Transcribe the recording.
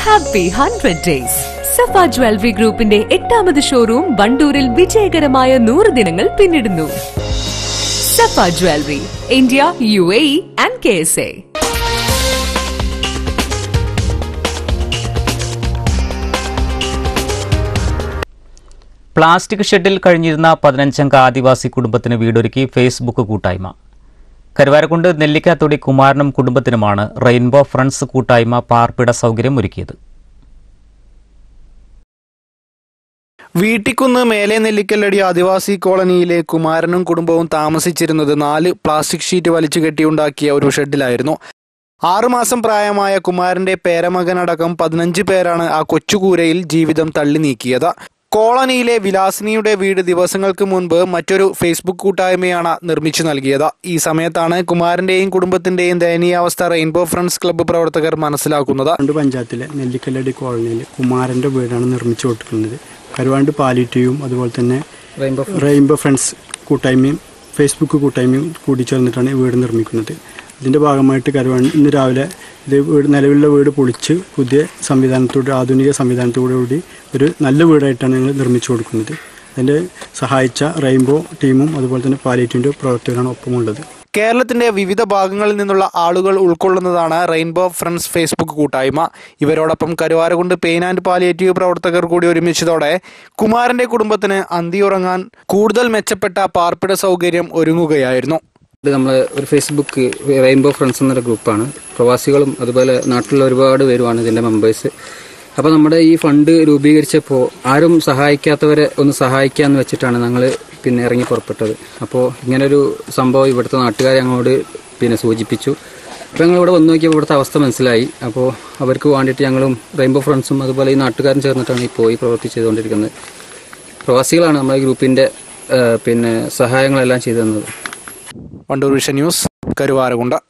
happy hundred days Safa jewellery ഗ്രൂപ്പിന്റെ എട്ടാമത് showroom വണ്ടൂരിൽ വിജയകരമായ നൂറ് ദിനങ്ങൾ പിന്നിടുന്നു Safa jewellery India U A E and K S A plastic ഷെഡിൽ കഴിഞ്ഞിരുന്ന പതിനഞ്ചംഗ ആദിവാസി കുടുംബത്തിന് വീടൊരുക്കി ഫേസ്ബുക്ക് കൂട്ടായ്മ കരുവാരക്കുണ്ട് നെല്ലിക്കാത്തൊടി കുമാരനും കുടുംബത്തിനുമാണ് റെയിൻബോ ഫ്രണ്ട്സ് കൂട്ടായ്മ പാർപ്പിട സൗകര്യം ഒരുക്കിയത് വീട്ടിക്കുന്ന് മേലെ നെല്ലിക്കല്ലടി ആദിവാസി കോളനിയിലെ കുമാരനും കുടുംബവും താമസിച്ചിരുന്നത് നാല് പ്ലാസ്റ്റിക് ഷീറ്റ് വലിച്ചു കെട്ടിയുണ്ടാക്കിയ ഒരു ഷെഡിലായിരുന്നു ആറുമാസം പ്രായമായ കുമാരന്റെ പേരമകനടക്കം പതിനഞ്ച് പേരാണ് ആ കൊച്ചുകൂരയിൽ ജീവിതം തള്ളി നീക്കിയത് കോളനിയിലെ വിലാസിനിയുടെ വീട് ദിവസങ്ങൾക്ക് മുൻപ് മറ്റൊരു ഫേസ്ബുക്ക് കൂട്ടായ്മയാണ് നിർമ്മിച്ചു നൽകിയത് ഈ സമയത്താണ് കുമാരന്റെയും കുടുംബത്തിന്റെയും ദയനീയാവസ്ഥ റെയിൻബോ ഫ്രണ്ട്സ് ക്ലബ്ബ് പ്രവർത്തകർ മനസ്സിലാക്കുന്നത് കരുവാണ്ട് പഞ്ചായത്തിലെ നെല്ലിക്കല്ലടി കോളനിയിൽ കുമാരൻ്റെ വീടാണ് നിർമ്മിച്ചു കൊടുക്കുന്നത് കരുവാണ്ട് പാലിറ്റിയും അതുപോലെ തന്നെ റെയിൻബോ ഫ്രണ്ട്സ് കൂട്ടായ്മയും ഫേസ്ബുക്ക് കൂട്ടായ്മയും കൂടി ചേർന്നിട്ടാണ് ഈ വീട് നിർമ്മിക്കുന്നത് ഇതിൻ്റെ ഭാഗമായിട്ട് കരുവാണ്ട് ഇന്ന് രാവിലെ ഇത് വീട് നിലവിലുള്ള വീട് പൊളിച്ച് പുതിയ സംവിധാനത്തോട് ആധുനിക സംവിധാനത്തോടു കൂടി ഒരു നല്ല വീടായിട്ടാണ് ഞങ്ങൾ നിർമ്മിച്ചു കൊടുക്കുന്നത് അതിൻ്റെ സഹായിച്ച റെയിൻബോ ടീമും അതുപോലെ തന്നെ പാലിറ്റിൻ്റെ പ്രവർത്തകരാണ് ഒപ്പമുള്ളത് കേരളത്തിന്റെ വിവിധ ഭാഗങ്ങളിൽ നിന്നുള്ള ആളുകൾ ഉൾക്കൊള്ളുന്നതാണ് റെയിൻബോ ഫ്രണ്ട്സ് ഫേസ്ബുക്ക് കൂട്ടായ്മ ഇവരോടൊപ്പം കരുവാരകുണ്ട് പെയിൻ ആൻഡ് പാലിയേറ്റീവ് പ്രവർത്തകർ കൂടി ഒരുമിച്ചതോടെ കുമാരന്റെ കുടുംബത്തിന് അന്തിയുറങ്ങാൻ കൂടുതൽ മെച്ചപ്പെട്ട പാർപ്പിട സൗകര്യം ഒരുങ്ങുകയായിരുന്നു ഇത് നമ്മൾ ഒരു ഫേസ്ബുക്ക് റെയിൻബോ ഫ്രണ്ട്സ് എന്നൊരു ഗ്രൂപ്പാണ് പ്രവാസികളും അതുപോലെ നാട്ടിലുള്ള ഒരുപാട് പേരുമാണ് ഇതിൻ്റെ മെമ്പേഴ്സ് അപ്പോൾ നമ്മുടെ ഈ ഫണ്ട് രൂപീകരിച്ചപ്പോൾ ആരും സഹായിക്കാത്തവരെ ഒന്ന് സഹായിക്കാമെന്ന് വെച്ചിട്ടാണ് ഞങ്ങൾ പിന്നെ ഇറങ്ങി പുറപ്പെട്ടത് അപ്പോൾ ഇങ്ങനൊരു സംഭവം ഇവിടുത്തെ നാട്ടുകാരെ ഞങ്ങളോട് പിന്നെ സൂചിപ്പിച്ചു അപ്പോൾ ഞങ്ങൾ ഇവിടെ വന്നു നോക്കിയപ്പോൾ ഇവിടുത്തെ അവസ്ഥ മനസ്സിലായി അപ്പോൾ അവർക്ക് വേണ്ടിയിട്ട് ഞങ്ങളും റെയിൻബോ ഫ്രണ്ട്സും അതുപോലെ ഈ നാട്ടുകാരും ചേർന്നിട്ടാണ് ഇപ്പോൾ ഈ പ്രവൃത്തി ചെയ്തുകൊണ്ടിരിക്കുന്നത് പ്രവാസികളാണ് നമ്മുടെ ഗ്രൂപ്പിൻ്റെ പിന്നെ സഹായങ്ങളെല്ലാം ചെയ്തു തന്നത് വണ്ടൂർ വിഷൻ ന്യൂസ് കരുവാരകുണ്ട്